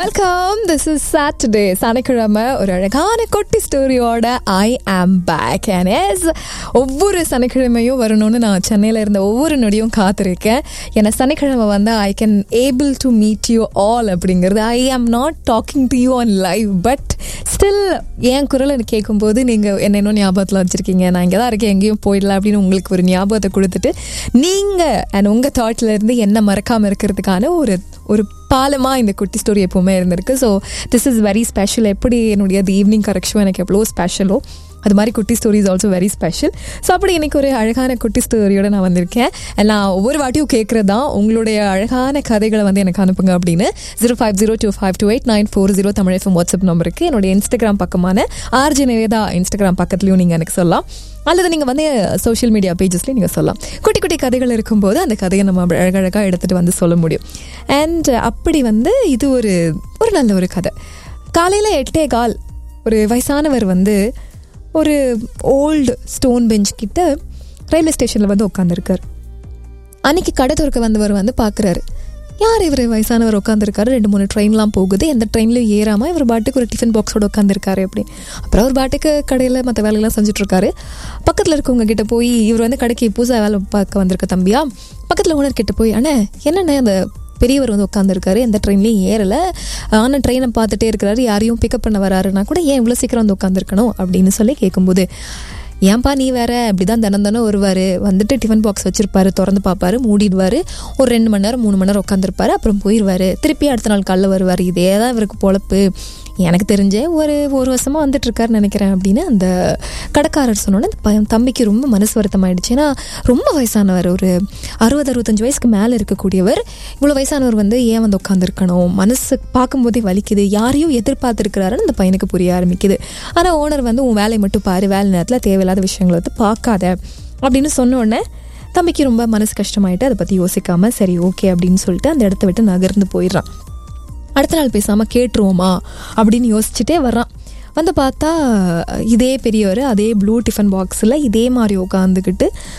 welcome this is Saturday சனிக்கிழமை ஒரு அழகான கொட்டி ஸ்டோரியோட ஐ ஆம் பேக் அண்ட் எஸ் ஒவ்வொரு சனிக்கிழமையும் வரணும்னு நான் சென்னையில் இருந்த ஒவ்வொரு நொடியும் காத்திருக்கேன் ஏன்னா சனிக்கிழமை வந்து I can able to meet you all அப்படிங்கிறது I am not talking to you on live but still என் குரல் எனக்கு கேட்கும்போது நீங்கள் என்ன இன்னும் ஞாபகத்தில் வச்சுருக்கீங்க நான் இங்கே தான் இருக்கேன் எங்கேயும் போயிடல அப்படின்னு உங்களுக்கு ஒரு ஞாபகத்தை கொடுத்துட்டு நீங்கள் அண்ட் உங்கள் தாட்டில் இருந்து என்ன மறக்காமல் இருக்கிறதுக்கான ஒரு ஒரு பாலமாக இந்த குட்டி ஸ்டோரி எப்போவுமே இருந்திருக்கு so this is very special எப்படி என்னுடைய தி ஈவினிங் கரெக்ஷன் எனக்கு எவ்வளோ ஸ்பெஷலோ அது மாதிரி குட்டி story is also very special so அப்படி இன்னைக்கு ஒரு அழகான குட்டி ஸ்டோரியோட நான் வந்திருக்கேன் நான் ஒவ்வொரு வாட்டியும் கேட்குறது தான் உங்களுடைய அழகான கதைகளை வந்து எனக்கு அனுப்புங்க அப்படின்னு zero five zero two five two eight nine four zero Tamil FM WhatsApp நம்பருக்கு என்னுடைய இன்ஸ்டாகிராம் பக்கமான ஆர்ஜி நிவேதா இன்ஸ்டாகிராம் பக்கத்துலையும் நீங்கள் எனக்கு சொல்லலாம் அல்லது நீங்கள் வந்து சோஷியல் மீடியா பேஜஸ்லேயும் நீங்கள் சொல்லலாம் குட்டி குட்டி கதைகள் இருக்கும்போது அந்த கதையை நம்ம அழகழகாக எடுத்துகிட்டு வந்து சொல்ல முடியும் அண்ட் அப்படி வந்து இது ஒரு ஒரு நல்ல ஒரு கதை காலையில் எட்டே கால் ஒரு வயசானவர் வந்து ஒரு ஓல்டு ஸ்டோன் பெஞ்ச் கிட்ட ரயில்வே ஸ்டேஷனில் வந்து உட்காந்துருக்கார் அன்னைக்கு கடை துறக்க வந்தவர் வந்து பார்க்குறாரு யார் இவர் வயசானவர் உட்காந்துருக்காரு ரெண்டு மூணு ட்ரெயின்லாம் போகுது எந்த ட்ரெயின்லையும் ஏறாமல் இவர் பாட்டுக்கு ஒரு டிஃபன் பாக்ஸோட உட்காந்துருக்காரு அப்படின்னு அப்புறம் அவர் பாட்டுக்கு கடையில் மற்ற வேலையெல்லாம் செஞ்சுட்ருக்காரு பக்கத்தில் இருக்கவங்க கிட்ட போய் இவர் வந்து கடைக்கு புதுசாக வேலை பார்க்க வந்திருக்க தம்பியா பக்கத்தில் ஓனர் கிட்ட போய் அண்ணே என்னண்ணே அந்த பெரியவர் வந்து உட்காந்துருக்காரு எந்த ட்ரெயின்லையும் ஏறலை ஆனால் ட்ரெயினை பார்த்துட்டே இருக்கிறாரு யாரையும் பிக்கப் பண்ண வராருன்னா கூட ஏன் இவ்வளோ சீக்கிரம் வந்து உட்காந்துருக்கணும் அப்படின்னு சொல்லி கேட்கும்போது ஏன்பா நீ வேற அப்படிதான் தினம் தினம் வருவார் வந்துட்டு டிஃபன் பாக்ஸ் வச்சிருப்பாரு திறந்து பார்ப்பாரு மூடிடுவார் ஒரு ரெண்டு மணி நேரம் மூணு மணி நேரம் உட்காந்துருப்பாரு அப்புறம் போயிடுவார் திருப்பி அடுத்த நாள் காலைல வருவார் இதே தான் இவருக்கு பொழப்பு எனக்கு தெரிஞ்ச ஒரு ஒரு வருஷமாக வந்துட்டு இருக்காருன்னு நினைக்கிறேன் அப்படின்னு அந்த கடைக்காரர் சொன்னோன்னே அந்த பையன் தம்பிக்கு ரொம்ப மனசு வருத்தம் ஆயிடுச்சு ஏன்னா ரொம்ப வயசானவர் ஒரு அறுபது அறுபத்தஞ்சு வயசுக்கு மேலே இருக்கக்கூடியவர் இவ்வளோ வயசானவர் வந்து ஏன் வந்து உட்காந்துருக்கணும் மனசு பார்க்கும்போதே வலிக்குது யாரையும் எதிர்பார்த்துருக்கிறாருன்னு அந்த பையனுக்கு புரிய ஆரம்பிக்குது ஆனால் ஓனர் வந்து உன் வேலையை மட்டும் பாரு வேலை நேரத்தில் தேவையில்லாத விஷயங்களை வந்து பார்க்காத அப்படின்னு சொன்ன உடனே தம்பிக்கு ரொம்ப மனசு கஷ்டமாயிட்டு அதை பற்றி யோசிக்காம சரி ஓகே அப்படின்னு சொல்லிட்டு அந்த இடத்த விட்டு நகர்ந்து போயிடுறான் அடுத்த நாள் பேசாமல் கேட்டுருவோமா அப்படின்னு யோசிச்சுட்டே வர்றான் வந்து பார்த்தா இதே பெரியவர் அதே ப்ளூ டிஃபன் பாக்ஸில் இதே மாதிரி உட்காந்துக்கிட்டு